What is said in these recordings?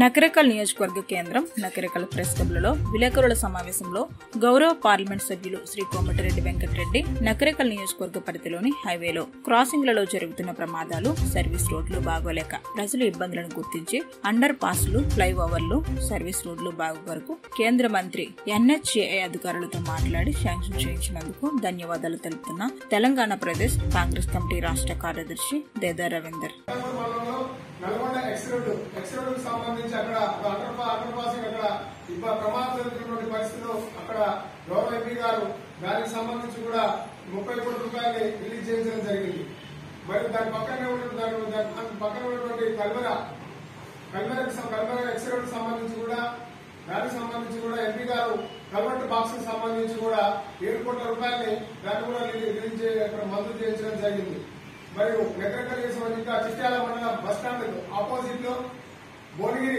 నకరేకల్ నియోజకవర్గ కేంద్రం నకరేకల్ ప్రెస్ క్లబ్లలో విలేకరుల సమావేశంలో గౌరవ పార్లమెంట్ సభ్యులు శ్రీ కోమటిరెడ్డి వెంకటరెడ్డి నకరేకల్ నియోజకవర్గ పరిధిలోని హైవేలో క్రాసింగ్లలో జరుగుతున్న ప్రమాదాలు సర్వీస్ రోడ్లు బాగోలేక ప్రజలు ఇబ్బందులను గుర్తించి అండర్ పాస్లు ఫ్లైఓవర్లు సర్వీస్ రోడ్లు బాగు వరకు కేంద్ర మంత్రి ఎన్హెచ్ఏఐ అధికారులతో మాట్లాడి శాంక్షన్ చేయించినందుకు ధన్యవాదాలు తెలుపుతున్న తెలంగాణ ప్రదేశ్ కాంగ్రెస్ కమిటీ రాష్ట్ర కార్యదర్శి దేదా రవీందర్ మండలంలో Nalgonda X road X road కు సంబంధించి అక్కడ ఒక అండర్ పా- అండర్ పాసింగ్ అక్కడ ఇబ్బ ప్రమాదం జరుగుతున్నటువంటి పరిస్థితుల్లో అక్కడ గౌరవ ఎంపీ గారు దానికి సంబంధించి కూడా ముప్పై కోట్ల రూపాయలు రిలీజ్ చేయించడం జరిగింది మరి దాని పక్కనే ఉన్నటువంటి దాని దాని పక్కన ఉన్నటువంటి కల్వర కల్వరకు సం- కల్వర ఎక్స్ రోడ్ కు సంబంధించి కూడా దానికి సంబంధించి కూడా ఎంపీ గారు కల్వర్ట్ బాక్స్ కు సంబంధించి కూడా ఏడు కోట్ల రూపాయలని దాన్ని కూడా రిలీ- రిలీజ్ చే- అక్కడ మంజూరు చేయించడం జరిగింది మరియు నెక్కరకల్లి ఇంకా చిట్యాల మండలం బస్ స్టాండ్ ఆపోజిట్ లో Bhuvanagiri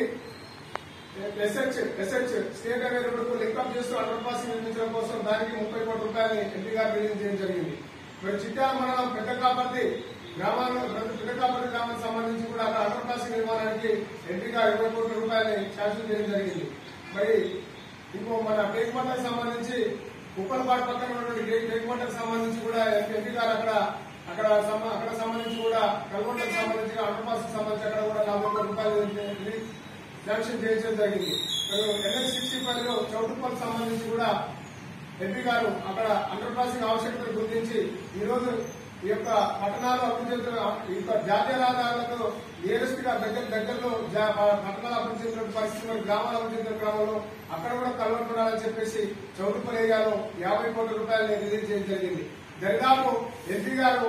SH SH state highway రోడ్డుకు లింకప్ చేస్తూ అండర్ పాసింగ్ నిర్మించడం కోసం దానికి ముప్పై కోట్ల రూపాయలు ఎంపీ గారు రిలీజ్ చేయడం జరిగింది మరి చిట్యాల మండలం పెద్ద కాపర్తి గ్రామాల్లో పెద్ద కాపర్తి గ్రామానికి సంబంధించి కూడా అక్కడ అండర్ పాసింగ్ నిర్మాణానికి ఎంపీ గారు ఇరవై కోట్ల రూపాయలని శాంక్షన్ చేయడం జరిగింది మరి ఇంకో మన టేక్మండలకు సంబంధించి ఉప్పలపాటు పక్కన ఉన్నటువంటి టేక్మండకు సంబంధించి కూడా ఎంపీ గారు అక్కడ అక్కడ సమ- అక్కడ సంబంధించి కూడా కల్గొండకు సంబంధించి అండర్ పాస్ సంబంధించి అక్కడ కూడా నలభై కోట్ల రూపాయలు రిలీజ్ శాంక్షన్ చేయించడం జరిగింది ఎన్ఎస్ సిక్స్టీ ఫైవ్ లో చౌటుప్పల్ సంబంధించి కూడా ఎంపీ గారు అక్కడ అండర్ పాసింగ్ ఆవశ్యకతను గుర్తించి ఈ రోజు ఈ యొక్క పట్టణాలు అభివృద్ధి చెందుతున్న ఈ యొక్క జాతీయ రహదారులకు నియరెస్ట్ గా దగ్గర దగ్గరలో జా- పట్టణాలు అభివృద్ధి చెందిన పరిస్థితి మరి గ్రామాలు అభివృద్ధి చెందిన గ్రామంలో అక్కడ కూడా కలవట్టున్నారని చెప్పేసి చౌటుప్పల్ ఏరియాలో యాభై కోట్ల రూపాయలు రిలీజ్ చేయడం జరిగింది దరిదాపు ఎంపీ గారు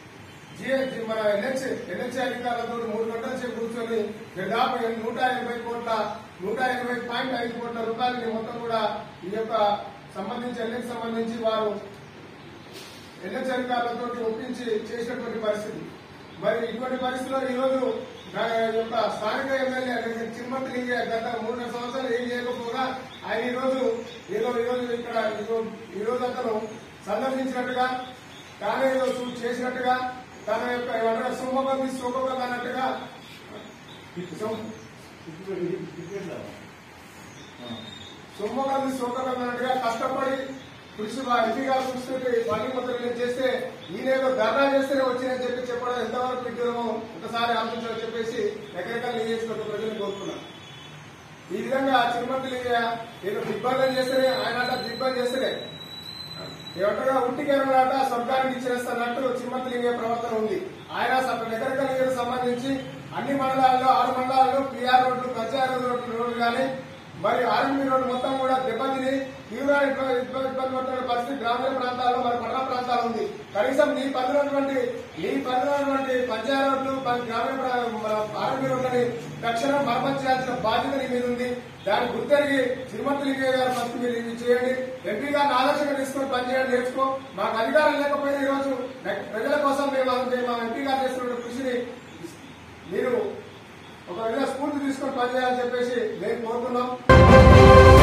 జిఎస్ మన ఎన్హెచ్ ఎన్హెచ్ అధికారులతో మూడు గంటల సేపు కూర్చొని దాదాపు నూట ఎనభై కోట్ల నూట ఎనభై పాయింట్ ఐదు కోట్ల రూపాయలని మొత్తం కూడా ఈ యొక్క సంబంధించి ఎన్హెచ్ సంబంధించి వారు ఎన్హెచ్ అధికారులతో ఒప్పించి చేసినటువంటి పరిస్థితి మరి ఇటువంటి పరిస్థితుల్లో ఈ రోజు నా యొక్క స్థానిక ఎమ్మెల్యే చిరుమతి లింగయ్య గత మూడున్నర సంవత్సరాలు ఏం చేయకపోగా ఆయన ఈ రోజు ఏదో ఈ రోజు ఇక్కడ ఈ- ఈ రోజు అతను సందర్శించినట్టుగా తానే ఏదో చూ- చేసినట్టుగా తన యొక్క ఏమంటారు సోమబంది సోమబంది అన్నట్టుగా సోమ- సొమ్మగారిని సోకగలన్నట్టుగా కష్టపడి కృషి ఎంపీ గారు చూస్తుంటే పని ముద్ర చేస్తే ఈయనేదో ధర్నా చేస్తేనే వచ్చిందని చెప్పి చెప్పడం ఎంతవరకు విడ్డూరమో ఒకసారి ఆలోచించాలని చెప్పేసి ఎక్కడికైనా నియోజకవర్గ ప్రజలు కోరుకున్నాం ఈ విధంగా చిరుమతి లింగయ్య ఏదో దిగ్బంధం చేస్తేనే ఆయన అంట దిగ్బంధం చేస్తేనే ఏమంటారా ఉట్టికేరలాట స్వర్గానికి ఇచ్చేస్తున్నట్టు చిమ్మతి లింగయ్య ప్రవర్తన ఉంది ఆయన ఎకరికల్ లింగకు సంబంధించి అన్ని మండలాల్లో ఆరు మండలాల్లో పిఆర్ రోడ్లు పంచాయతీ రోడ్లు రోడ్లు కానీ మరి ఆర్మీ రోడ్డు మొత్తం కూడా దెబ్బతిని తీవ్ర ఇబ్బంది ఇబ్బంది పడుతున్న పరిస్థితి గ్రామీణ ప్రాంతాల్లో మరి పట్టణ ప్రాంతాలు ఉంది కనీసం నీ పరిధినటువంటి నీ పరిధినటువంటి పంచాయతీ రోడ్లు ప- గ్రామీణ ప్రా- మన ఆర్మీ రోడ్లని తక్షణం మరమ్మతు చేయాల్సిన బాధ్యత నీ మీద ఉంది దాన్ని గుర్తెరిగి తిరుమతి లింగయ్య గారు ఫస్ట్ మీరు ఇది చేయండి ఎంపీ గారిని ఆదర్శంగా తీసుకొని పనిచేయండి నేర్చుకో మాకు అధికారం లేకపోయినా ఈ రోజు ప్రజల కోసం మేము మేము మా ఎంపీ గారు చేస్తున్న కృషిని మీరు ఒక విధంగా స్ఫూర్తి తీసుకొని పనిచేయాలని చెప్పేసి మేము కోరుతున్నాం